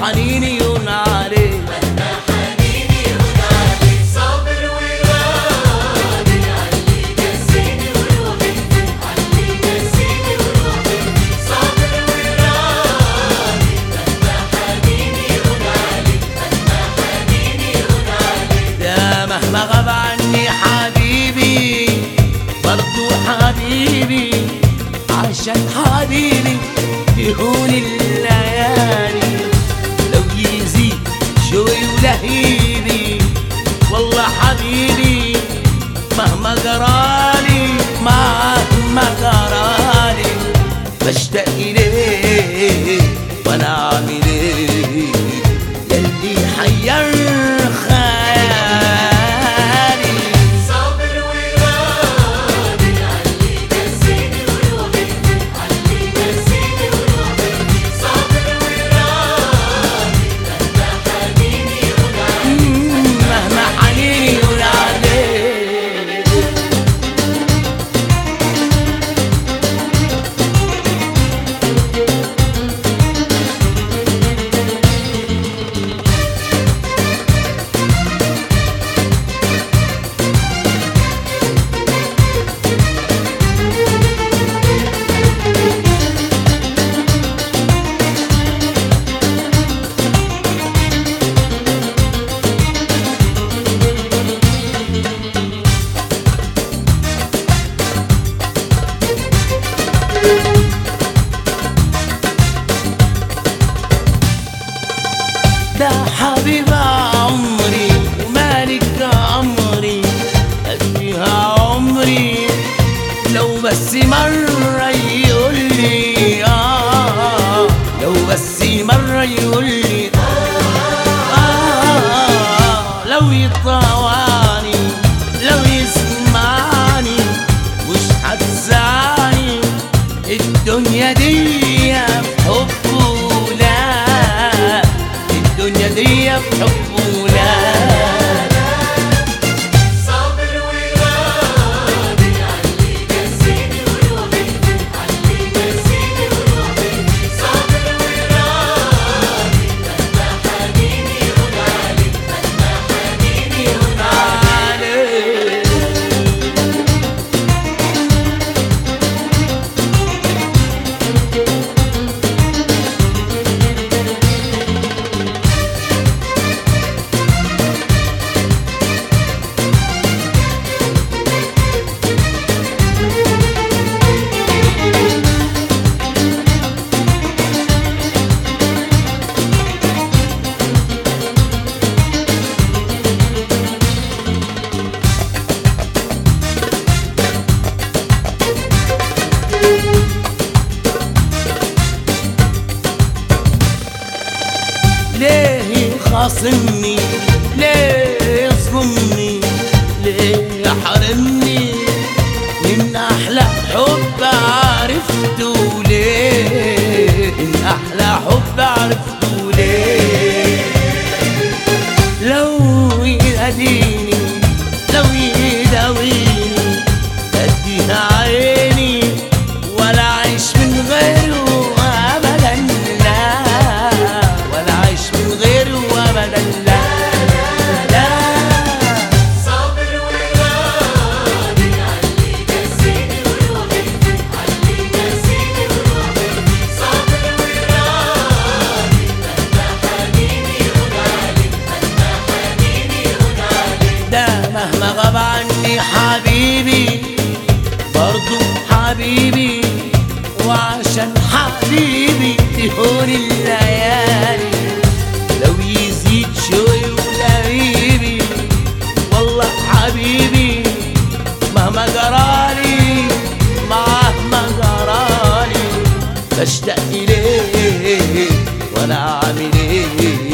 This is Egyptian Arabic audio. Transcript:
حنيني يون عليه صابر وراضي علي نسيني وروحي علي نسيني وروحي صابر وراضي مهما حنيني يهون عليك مهما حنيني يهون عليك يا مهما غاب عني حبيبي برضو حبيبي عشان حبيبي يهون الليالي لو يزيد شوي ولهيبي والله حبيبي مهما جرالي مهما جرالي بشتاق إليه وانا عامل ايه يلي حير خيالي صابر وراضي علي نسيني وروحي علي نسيني وروحي صابر وراضي مهما حنيني يهون عليك مهما حنيني يقول عليه ده حبيب عمري ومالك عمري أديها عمري لو بس مرة يقول لي آه لو بس مرة يقول لي آه لو يطوعني لو يسمعني مش هتزعلني الدنيا دي بحبه لا الدنيا دي بحبه لا صابر وراضي علي نسيني وروحي علي نسيني وروحي صابر وراضي مهما حنيني يهون عليك مهما حنيني يهون عليك ليه يخاصمني ليه يظلمني ليه يحرمني من احلى حب عرفته ليه من احلى حب عرفته ليه لو يهديني لو يداويني اديها عيني ولا اعيش من غيره ابدا لا ولا اعيش من غيره ابدا لا لا صابر وراضي علي نسيني وروحي علي نسيني وروحي صابر وراضي مهما حنيني يهون عليك مهما حنيني يهون عليك ده مهما غاب عني حبيبي برضو حبيبي وعشان حبيبي تهون الليالي لو يزيد شوي ولهيبي والله حبيبي مهما جرالي مهما جرالي بشتاق إليه وأنا عامل إيه